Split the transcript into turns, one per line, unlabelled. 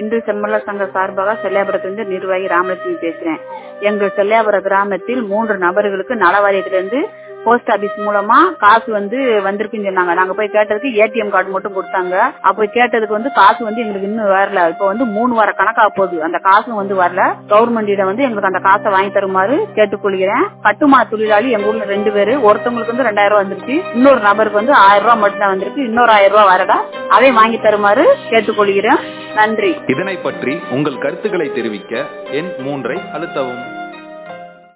இந்து செம்மலர் சங்க சார்பாக செல்லியாபுரத்திலிருந்து நிர்வாகி ராமலட்சுமி பேசுறேன் எங்கள் செல்லியாபுர கிராமத்தில் மூன்று நபர்களுக்கு நல வாரியத்திலிருந்து போஸ்ட் ஆபீஸ் மூலமா காசு வந்து வந்திருக்குன்னு சொன்னாங்க நாங்க போய் கேட்டதுக்கு ஏடிஎம் கார்டு மட்டும் கொடுத்தாங்க அப்ப கேட்டதுக்கு வந்து காசு வந்து எங்களுக்கு இன்னும் வரல இப்ப வந்து மூணு வார கணக்கா போகுது அந்த காசும் வந்து வரல கவர்மெண்டிடம் வந்து எங்களுக்கு அந்த காசை வாங்கி தருமாறு கேட்டுக்கொள்கிறேன் கட்டுமா தொழிலாளி எங்க ஊர்ல ரெண்டு பேரு ஒருத்தவங்களுக்கு வந்து ரெண்டாயிரம் ரூபாய் வந்துருச்சு இன்னொரு நபருக்கு வந்து ஆயிரம் ரூபாய் மட்டும் தான் வந்திருக்கு இன்னொரு ஆயிரம் ரூபாய் வரடா அதை வாங்கி தருமாறு கேட்டுக்கொள்கிறேன் நன்றி
இதனை பற்றி உங்கள் கருத்துக்களை தெரிவிக்க எண் மூன்றை அழுத்தவும்